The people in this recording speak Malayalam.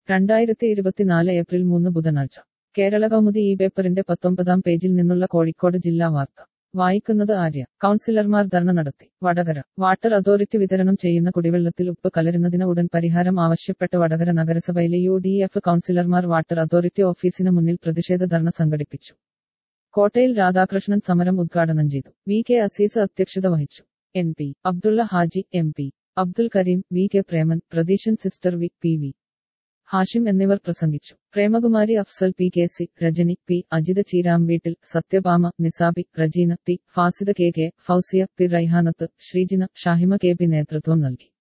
രണ്ടായിരത്തി ഇരുപത്തിനാല് ഏപ്രിൽ മൂന്ന് ബുധനാഴ്ച കേരള കൗമുദി ഈ പേപ്പറിന്റെ പത്തൊമ്പതാം പേജിൽ നിന്നുള്ള കോഴിക്കോട് ജില്ലാ വാർത്ത വായിക്കുന്നത് ആര്യ കൗൺസിലർമാർ ധർണ നടത്തി വടകര വാട്ടർ അതോറിറ്റി വിതരണം ചെയ്യുന്ന കുടിവെള്ളത്തിൽ ഉപ്പ് കലരുന്നതിന് ഉടൻ പരിഹാരം ആവശ്യപ്പെട്ട് വടകര നഗരസഭയിലെ യു ഡി എഫ് കൗൺസിലർമാർ വാട്ടർ അതോറിറ്റി ഓഫീസിന് മുന്നിൽ പ്രതിഷേധ ധർണ സംഘടിപ്പിച്ചു കോട്ടയിൽ രാധാകൃഷ്ണൻ സമരം ഉദ്ഘാടനം ചെയ്തു വി കെ അസീസ് അധ്യക്ഷത വഹിച്ചു N P Abdulla Haji M P Abdul Kareem V K Preman Pratheeshan sister V P V Hashim എന്നിവർ പ്രസംഗിച്ചു Premakumari Afsal P K C Rajani P Ajitha ചീരാംവീട്ടിൽ Sathyabhama Nisabi Rejina T Fasida K K Fousiya P Raihanath Sreejina Shahima K P നേതൃത്വം നൽകി